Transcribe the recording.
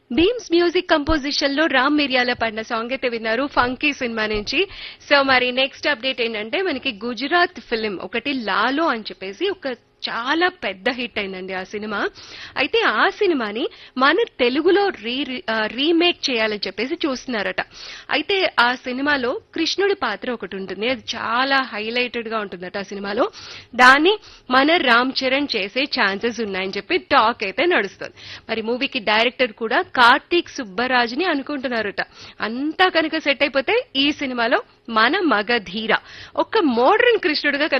beams music composition లో రామ్ మిర్యాల పడిన song అయితే విన్నారు ఫంకీ సినిమా నుంచి సో మరి నెక్స్ట్ అప్డేట్ ఏంటంటే మనకి గుజరాత్ ఫిలిం ఒకటి లాలో అని చెప్పేసి ఒక చాలా పెద్ద హిట్ అయిందండి ఆ సినిమా అయితే ఆ సినిమాని మన తెలుగులో రీ రీమేక్ చేయాలని చెప్పేసి చూస్తున్నారట అయితే ఆ సినిమాలో కృష్ణుడి పాత్ర ఒకటి ఉంటుంది అది చాలా హైలైటెడ్ గా ఉంటుందట ఆ సినిమాలో దాన్ని మన రామ్ చరణ్ చేసే ఛాన్సెస్ ఉన్నాయని చెప్పి టాక్ అయితే నడుస్తుంది మరి మూవీకి డైరెక్టర్ కూడా కార్తీక్ సుబ్బరాజ్ని అనుకుంటున్నారట అంతా కనుక సెట్ అయిపోతే ఈ సినిమాలో మన మగధీర ఒక మోడర్న్ కృష్ణుడిగా